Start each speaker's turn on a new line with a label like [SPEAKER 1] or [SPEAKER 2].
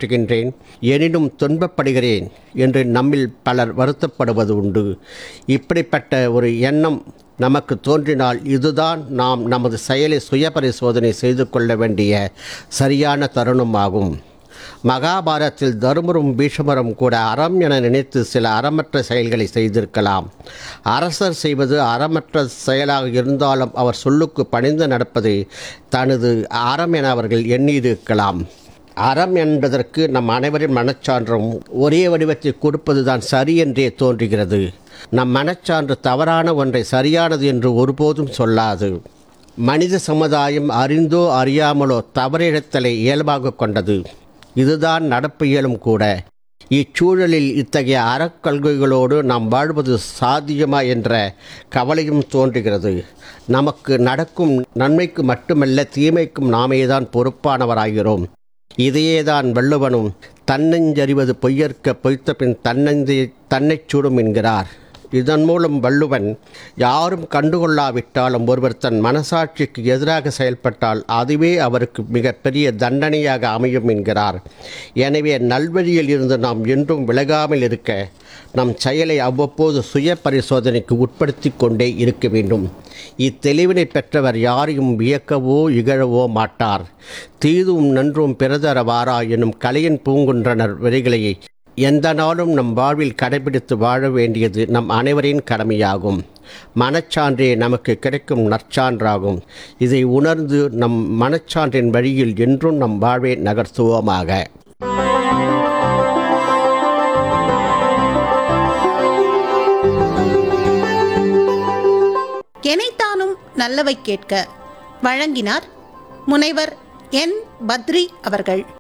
[SPEAKER 1] காப்பாற்றுகின்றேன் எனினும் துன்பப்படுகிறேன் என்று நம்மில் பலர் வருத்தப்படுவது உண்டு இப்படிப்பட்ட ஒரு எண்ணம் நமக்கு தோன்றினால் இதுதான் நாம் நமது செயலை சுய பரிசோதனை செய்து கொள்ள வேண்டிய சரியான தருணமாகும் மகாபாரதத்தில் தருமரும் பீஷ்மரும் கூட அறம் என நினைத்து சில அறமற்ற செயல்களை செய்திருக்கலாம் அரசர் செய்வது அறமற்ற செயலாக இருந்தாலும் அவர் சொல்லுக்கு பணிந்து நடப்பது தனது அறம் என அவர்கள் எண்ணியிருக்கலாம் அறம் என்பதற்கு நம் அனைவரின் மனச்சான்றும் ஒரே வடிவத்தை கொடுப்பதுதான் சரி என்றே தோன்றுகிறது நம் மனச்சான்று தவறான ஒன்றை சரியானது என்று ஒருபோதும் சொல்லாது மனித சமுதாயம் அறிந்தோ அறியாமலோ தவறிழத்தலை இயல்பாக கொண்டது இதுதான் நடப்பு இயலும் கூட இச்சூழலில் இத்தகைய அறக்கொள்கைகளோடு நாம் வாழ்வது சாத்தியமா என்ற கவலையும் தோன்றுகிறது நமக்கு நடக்கும் நன்மைக்கு மட்டுமல்ல தீமைக்கும் நாமேதான் பொறுப்பானவராகிறோம் இதையேதான் வள்ளுவனும் தன்னஞ்சறிவது பொய்யற்க பொய்த்த பின் தன்னந்தி தன்னைச் சுடும் என்கிறார் இதன் மூலம் வள்ளுவன் யாரும் கண்டுகொள்ளாவிட்டாலும் ஒருவர் தன் மனசாட்சிக்கு எதிராக செயல்பட்டால் அதுவே அவருக்கு மிகப்பெரிய தண்டனையாக அமையும் என்கிறார் எனவே நல்வழியில் இருந்து நாம் என்றும் விலகாமல் இருக்க நம் செயலை அவ்வப்போது சுய பரிசோதனைக்கு உட்படுத்தி கொண்டே இருக்க வேண்டும் இத்தெளிவினை பெற்றவர் யாரையும் வியக்கவோ இகழவோ மாட்டார் தீதும் நன்றும் பிறதர வாரா எனும் கலையின் பூங்குன்றனர் வரிகளை எந்த நாளும் நம் வாழ்வில் கடைபிடித்து வாழ வேண்டியது நம் அனைவரின் கடமையாகும் மனச்சான்றே நமக்கு கிடைக்கும் நற்சான்றாகும் இதை உணர்ந்து நம் மனச்சான்றின் வழியில் என்றும் நம் வாழ்வை நகர்த்துவோமாக
[SPEAKER 2] எனைத்தானும் நல்லவை கேட்க வழங்கினார் முனைவர் என் பத்ரி அவர்கள்